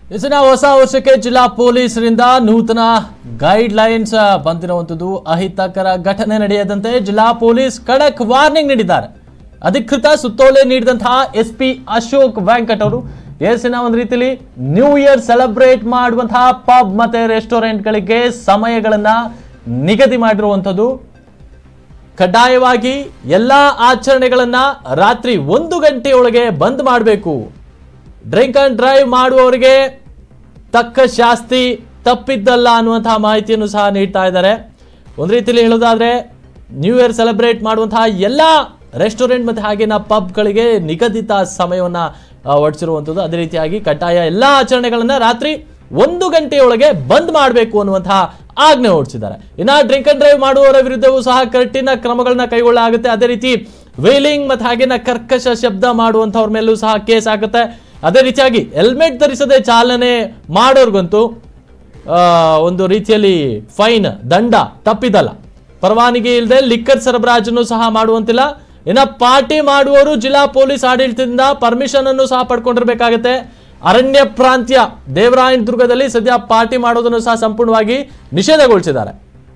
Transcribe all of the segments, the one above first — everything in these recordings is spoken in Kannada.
ಇಸಿನ ಹೊಸ ವರ್ಷಕ್ಕೆ ಜಿಲ್ಲಾ ಪೊಲೀಸರಿಂದ ನೂತನ ಗೈಡ್ ಲೈನ್ಸ್ ಬಂದಿರುವಂಥದ್ದು ಅಹಿತಕರ ಘಟನೆ ನಡೆಯದಂತೆ ಜಿಲ್ಲಾ ಪೊಲೀಸ್ ಖಡಕ್ ವಾರ್ನಿಂಗ್ ನೀಡಿದ್ದಾರೆ ಅಧಿಕೃತ ಸುತ್ತೋಲೆ ನೀಡಿದಂತಹ ಎಸ್ ಪಿ ಅಶೋಕ್ ವೆಂಕಟ್ ಅವರು ಎಸಿನ ಒಂದು ರೀತಿಯಲ್ಲಿ ನ್ಯೂ ಇಯರ್ ಸೆಲೆಬ್ರೇಟ್ ಮಾಡುವಂತಹ ಪಬ್ ಮತ್ತೆ ರೆಸ್ಟೋರೆಂಟ್ಗಳಿಗೆ ಸಮಯಗಳನ್ನ ನಿಗದಿ ಮಾಡಿರುವಂಥದ್ದು ಕಡ್ಡಾಯವಾಗಿ ಎಲ್ಲಾ ಆಚರಣೆಗಳನ್ನ ರಾತ್ರಿ ಒಂದು ಗಂಟೆಯೊಳಗೆ ಬಂದ್ ಮಾಡಬೇಕು ಡ್ರಿಂಕ್ ಅಂಡ್ ಡ್ರೈವ್ ಮಾಡುವವರಿಗೆ ತಕ್ಕ ಶಾಸ್ತಿ ತಪ್ಪಿದ್ದಲ್ಲ ಅನ್ನುವಂತಹ ಮಾಹಿತಿಯನ್ನು ಸಹ ನೀಡ್ತಾ ಇದ್ದಾರೆ ಒಂದು ರೀತಿಯಲ್ಲಿ ಹೇಳೋದಾದ್ರೆ ನ್ಯೂ ಇಯರ್ ಸೆಲೆಬ್ರೇಟ್ ಮಾಡುವಂತಹ ಎಲ್ಲ ರೆಸ್ಟೋರೆಂಟ್ ಮತ್ತು ಹಾಗೇನ ಪಬ್ಗಳಿಗೆ ನಿಗದಿತ ಸಮಯವನ್ನು ಹೊಡಿಸಿರುವಂಥದ್ದು ಅದೇ ರೀತಿಯಾಗಿ ಕಡ್ಡಾಯ ಎಲ್ಲ ಆಚರಣೆಗಳನ್ನು ರಾತ್ರಿ ಒಂದು ಗಂಟೆಯೊಳಗೆ ಬಂದ್ ಮಾಡಬೇಕು ಅನ್ನುವಂತಹ ಆಜ್ಞೆ ಹೊರಡಿಸಿದ್ದಾರೆ ಇನ್ನು ಡ್ರಿಂಕ್ ಅಂಡ್ ಡ್ರೈವ್ ಮಾಡುವವರ ವಿರುದ್ಧವೂ ಸಹ ಕಠಿಣ ಕ್ರಮಗಳನ್ನ ಕೈಗೊಳ್ಳಲಾಗುತ್ತೆ ಅದೇ ರೀತಿ ವೇಲಿಂಗ್ ಮತ್ತು ಹಾಗೇನ ಕರ್ಕಶ ಶಬ್ದ ಮಾಡುವಂಥವ್ರ ಮೇಲೂ ಸಹ ಕೇಸ್ ಆಗುತ್ತೆ ಅದೇ ರೀತಿಯಾಗಿ ಹೆಲ್ಮೆಟ್ ಧರಿಸದೆ ಚಾಲನೆ ಮಾಡೋರ್ಗಂತೂ ಆ, ಒಂದು ರೀತಿಯಲ್ಲಿ ಫೈನ್ ದಂಡ ತಪ್ಪಿದಲ್ಲ ಪರವಾನಗಿ ಇಲ್ಲದೆ ಲಿಕ್ಕರ್ ಸರಬರಾಜನ್ನು ಸಹ ಮಾಡುವಂತಿಲ್ಲ ಇನ್ನ ಪಾರ್ಟಿ ಮಾಡುವವರು ಜಿಲ್ಲಾ ಪೊಲೀಸ್ ಆಡಳಿತದಿಂದ ಪರ್ಮಿಷನ್ ಅನ್ನು ಸಹ ಪಡ್ಕೊಂಡಿರ್ಬೇಕಾಗತ್ತೆ ಅರಣ್ಯ ಪ್ರಾಂತ್ಯ ದೇವರಾಯನ ದುರ್ಗದಲ್ಲಿ ಸದ್ಯ ಪಾರ್ಟಿ ಮಾಡೋದನ್ನು ಸಹ ಸಂಪೂರ್ಣವಾಗಿ ನಿಷೇಧಗೊಳಿಸಿದ್ದಾರೆ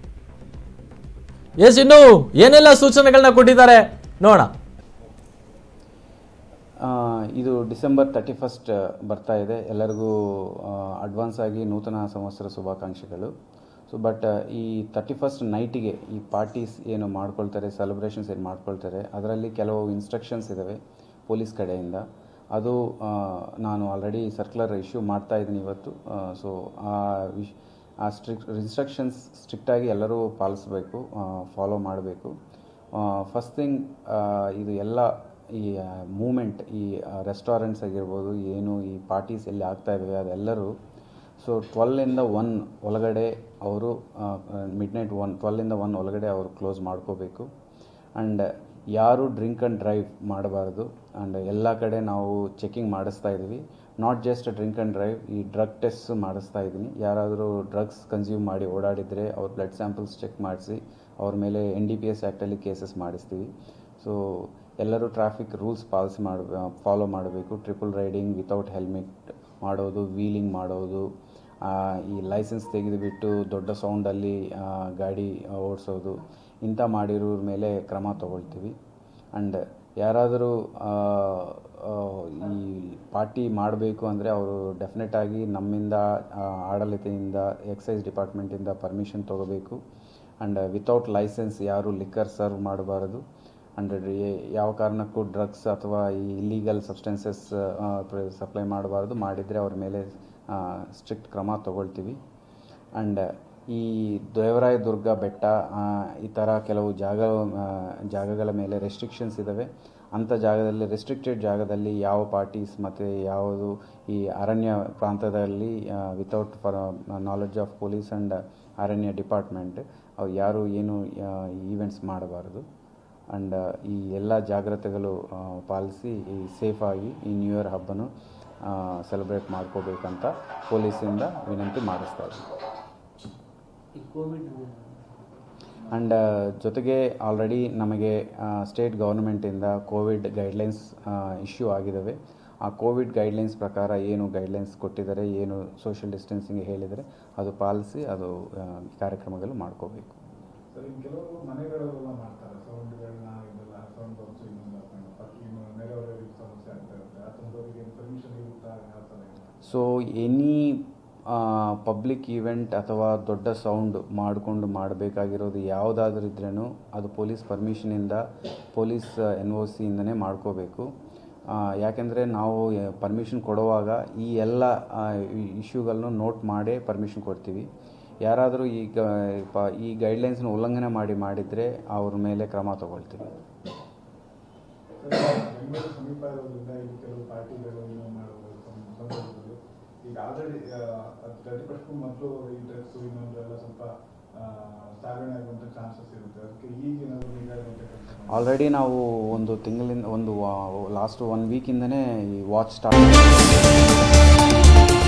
ಎಸ್ ಇನ್ನು ಏನೆಲ್ಲ ಸೂಚನೆಗಳನ್ನ ಕೊಟ್ಟಿದ್ದಾರೆ ನೋಡೋಣ ಆ, ಇದು ಡಿಸೆಂಬರ್ ತರ್ಟಿ ಫಸ್ಟ್ ಬರ್ತಾ ಇದೆ ಎಲ್ಲರಿಗೂ ಅಡ್ವಾನ್ಸ್ ಆಗಿ ನೂತನ ಸಂವತ್ಸರ ಶುಭಾಕಾಂಕ್ಷೆಗಳು ಸೊ ಬಟ್ ಈ ತರ್ಟಿ ಫಸ್ಟ್ ನೈಟಿಗೆ ಈ ಪಾರ್ಟೀಸ್ ಏನು ಮಾಡ್ಕೊಳ್ತಾರೆ ಸೆಲೆಬ್ರೇಷನ್ಸ್ ಏನು ಮಾಡ್ಕೊಳ್ತಾರೆ ಅದರಲ್ಲಿ ಕೆಲವು ಇನ್ಸ್ಟ್ರಕ್ಷನ್ಸ್ ಇದ್ದಾವೆ ಪೊಲೀಸ್ ಕಡೆಯಿಂದ ಅದು ಆ, ನಾನು ಆಲ್ರೆಡಿ ಸರ್ಕ್ಯುಲರ್ ಇಶ್ಯೂ ಮಾಡ್ತಾ ಇದ್ದೀನಿ ಇವತ್ತು ಸೊ ಆ ವಿಶ್ ಆ ಸ್ಟ್ರಿಕ್ ಇನ್ಸ್ಟ್ರಕ್ಷನ್ಸ್ ಸ್ಟ್ರಿಕ್ಟಾಗಿ ಎಲ್ಲರೂ ಪಾಲಿಸಬೇಕು ಫಾಲೋ ಮಾಡಬೇಕು ಫಸ್ಟ್ ಥಿಂಗ್ ಇದು ಎಲ್ಲ ಈ ಮೂಮೆಂಟ್ ಈ ರೆಸ್ಟೋರೆಂಟ್ಸ್ ಆಗಿರ್ಬೋದು ಏನು ಈ ಪಾರ್ಟೀಸ್ ಎಲ್ಲಿ ಆಗ್ತಾ ಇದ್ದಾವೆ ಅದೆಲ್ಲರೂ ಸೊ ಟ್ವೆಲ್ಲಿಂದ ಒನ್ ಒಳಗಡೆ ಅವರು ಮಿಡ್ ನೈಟ್ ಒನ್ ಟ್ವೆಲ್ಲಿಂದ ಒನ್ ಒಳಗಡೆ ಅವರು ಕ್ಲೋಸ್ ಮಾಡ್ಕೋಬೇಕು ಆ್ಯಂಡ್ ಯಾರು ಡ್ರಿಂಕ್ ಆ್ಯಂಡ್ ಡ್ರೈವ್ ಮಾಡಬಾರ್ದು ಆ್ಯಂಡ್ ಎಲ್ಲ ಕಡೆ ನಾವು ಚೆಕಿಂಗ್ ಮಾಡಿಸ್ತಾ ಇದ್ದೀವಿ not just drink and drive ಈ ಡ್ರಗ್ ಟೆಸ್ಟ್ ಮಾಡಿಸ್ತಾ ಇದ್ದೀನಿ ಯಾರಾದರೂ ಡ್ರಗ್ಸ್ ಕನ್ಸ್ಯೂಮ್ ಮಾಡಿ ಓಡಾಡಿದರೆ ಅವ್ರ ಬ್ಲಡ್ ಸ್ಯಾಂಪಲ್ಸ್ ಚೆಕ್ ಮಾಡಿಸಿ ಅವ್ರ ಮೇಲೆ ಎನ್ ಡಿ ಪಿ ಎಸ್ ಆ್ಯಕ್ಟಲ್ಲಿ ಕೇಸಸ್ ಮಾಡಿಸ್ತೀವಿ ಸೊ ಎಲ್ಲರೂ ಟ್ರಾಫಿಕ್ ರೂಲ್ಸ್ ಪಾಲಿಸಿ ಮಾಡ ಫಾಲೋ ಮಾಡಬೇಕು ಟ್ರಿಪಲ್ ರೈಡಿಂಗ್ ವಿತೌಟ್ ಹೆಲ್ಮೆಟ್ ಮಾಡೋದು ವೀಲಿಂಗ್ ಮಾಡೋದು ಆ, ಈ ಲೈಸೆನ್ಸ್ ತೆಗೆದುಬಿಟ್ಟು ದೊಡ್ಡ ಸೌಂಡಲ್ಲಿ ಆ, ಗಾಡಿ ಓಡಿಸೋದು ಇಂಥ ಮಾಡಿರೋರ ಮೇಲೆ ಕ್ರಮ ತಗೊಳ್ತೀವಿ ಆ್ಯಂಡ್ ಯಾರಾದರೂ ಆ, ಆ, ಈ ಪಾರ್ಟಿ ಮಾಡಬೇಕು ಅಂದರೆ ಅವರು ಡೆಫಿನೆಟಾಗಿ ನಮ್ಮಿಂದ ಆ, ಆಡಳಿತದಿಂದ ಎಕ್ಸೈಸ್ ಡಿಪಾರ್ಟ್ಮೆಂಟಿಂದ ಪರ್ಮಿಷನ್ ತೊಗೋಬೇಕು ಆ್ಯಂಡ್ ವಿತೌಟ್ ಲೈಸೆನ್ಸ್ ಯಾರು ಲಿಕ್ಕರ್ ಸರ್ವ್ ಮಾಡಬಾರದು ಆ್ಯಂಡ್ ಯಾವ ಕಾರಣಕ್ಕೂ ಡ್ರಗ್ಸ್ ಅಥವಾ ಈ ಇಲ್ಲೀಗಲ್ ಸಬ್ಸ್ಟೆನ್ಸಸ್ ಸಪ್ಲೈ ಮಾಡಬಾರ್ದು ಮಾಡಿದರೆ ಅವ್ರ ಮೇಲೆ ಸ್ಟ್ರಿಕ್ಟ್ ಕ್ರಮ ತಗೊಳ್ತೀವಿ ಆ್ಯಂಡ್ ಈ ದೇವರಾಯ ದುರ್ಗ ಬೆಟ್ಟ ಆ, ಈ ಥರ ಕೆಲವು ಜಾಗ ಆ, ಜಾಗಗಳ ಮೇಲೆ ರೆಸ್ಟ್ರಿಕ್ಷನ್ಸ್ ಇದ್ದಾವೆ ಅಂಥ ಜಾಗದಲ್ಲಿ ರೆಸ್ಟ್ರಿಕ್ಟೆಡ್ ಜಾಗದಲ್ಲಿ ಯಾವ ಪಾರ್ಟೀಸ್ ಮತ್ತು ಯಾವುದು ಈ ಅರಣ್ಯ ಪ್ರಾಂತದಲ್ಲಿ without for knowledge of police and ಅರಣ್ಯ ಡಿಪಾರ್ಟ್ಮೆಂಟ್ ಅವ್ರು ಯಾರು ಏನು ಈವೆಂಟ್ಸ್ ಮಾಡಬಾರ್ದು ಆ್ಯಂಡ್ ಈ ಎಲ್ಲ ಜಾಗ್ರತೆಗಳು ಆ, ಪಾಲಿಸಿ ಈ ಸೇಫಾಗಿ ಈ ನ್ಯೂ ಇಯರ್ ಹಬ್ಬನು ಸೆಲೆಬ್ರೇಟ್ ಮಾಡ್ಕೋಬೇಕಂತ ಪೊಲೀಸಿಂದ ವಿನಂತಿ ಮಾಡಿಸ್ತಾ ಇದ್ದೀವಿ ಆ್ಯಂಡ್ ಜೊತೆಗೆ ಆಲ್ರೆಡಿ ನಮಗೆ ಸ್ಟೇಟ್ ಗೌರ್ಮೆಂಟಿಂದ ಕೋವಿಡ್ ಗೈಡ್ಲೈನ್ಸ್ ಇಶ್ಯೂ ಆಗಿದ್ದಾವೆ ಆ ಕೋವಿಡ್ ಗೈಡ್ಲೈನ್ಸ್ ಪ್ರಕಾರ ಏನು ಗೈಡ್ಲೈನ್ಸ್ ಕೊಟ್ಟಿದ್ದಾರೆ ಏನು ಸೋಷಿಯಲ್ ಡಿಸ್ಟೆನ್ಸಿಂಗ್ ಹೇಳಿದರೆ ಅದು ಪಾಲಿಸಿ ಅದು ಆ, ಕಾರ್ಯಕ್ರಮಗಳು ಮಾಡ್ಕೋಬೇಕು ಸರ್ ಇನ್ನು ಕೆಲವರು ಮನೆಗಳಲ್ಲೆಲ್ಲ ಮಾಡ್ತಾರೆ ಸೌಂಡ್ಗಳನ್ನ ಇದೆಲ್ಲ ಸೌಂಡ್ ಬಾಕ್ಸ್ ಇನ್ನೊಂದು ಹಾಕೊಂಡು ಪಕ್ಕ ಇನ್ನು ನೆರೆಹೊರೆಯವರಿಗೆ ಸಮಸ್ಯೆ ಆಗ್ತಾ ಇರುತ್ತೆ ಆ ತಂದವರಿಗೆ ಪರ್ಮಿಷನ್ ಇರುತ್ತಾ ಯಾವ ಥರ ಇದೆ ಸೊ ಎನಿ ಪಬ್ಲಿಕ್ ಈವೆಂಟ್ ಅಥವಾ ದೊಡ್ಡ ಸೌಂಡ್ ಮಾಡಿಕೊಂಡು ಮಾಡಬೇಕಾಗಿರೋದು ಯಾವುದಾದ್ರೂ ಇದ್ರೂ ಅದು ಪೊಲೀಸ್ ಪರ್ಮಿಷನಿಂದ ಪೊಲೀಸ್ ಎನ್ ಒ ಸಿಯಿಂದನೇ ಮಾಡ್ಕೋಬೇಕು ಆ, ಯಾಕೆಂದರೆ ನಾವು ಪರ್ಮಿಷನ್ ಕೊಡುವಾಗ ಈ ಎಲ್ಲ ಇಶ್ಯೂಗಳನ್ನು ನೋಟ್ ಮಾಡೇ ಪರ್ಮಿಷನ್ ಕೊಡ್ತೀವಿ ಯಾರಾದರೂ ಈ ಗ ಪ- ಈ ಗೈಡ್ಲೈನ್ಸ್ನ ಉಲ್ಲಂಘನೆ ಮಾಡಿ ಮಾಡಿದರೆ ಅವ್ರ ಮೇಲೆ ಕ್ರಮ ತಗೊಳ್ತೀವಿ ಸರ್ ಬೆಂಗಳೂರು ಸಮೀಪ ಇರೋದ್ರಿಂದ ಇಲ್ಲಿ ಕೆಲವು ಪಾರ್ಟಿಗಳು ಇನ್ನೂ ಮಾಡುವ ಸಂ- ಸಂದರ್ಭದಲ್ಲಿ ಈಗ ಆಲ್ರೆಡಿ ತರ್ಟಿ ಪರ್ಸೆಂಟ್ ಮೊದಲು ಈ ಡ್ರಗ್ಸು ಇನ್ನೊಂದು ಎಲ್ಲ ಸ್ವಲ್ಪ ಆ, ಸಾಗಣೆ ಆಗುವಂಥ ಚಾನ್ಸಸ್ ಇರುತ್ತೆ ಅದಕ್ಕೆ ಈಗೇನಾದರೂ ನಿಗಾ ಇರುವಂಥ ಕೆಲಸ ಮಾಡಿ ಆಲ್ರೆಡಿ ನಾವು ಒಂದು ತಿಂಗಳಿಂದ ಒಂದು ಲಾಸ್ಟ್ ಒನ್ ವೀಕಿಂದನೇ ಈ ವಾಚ್ ಸ್ಟಾರ್ಟ್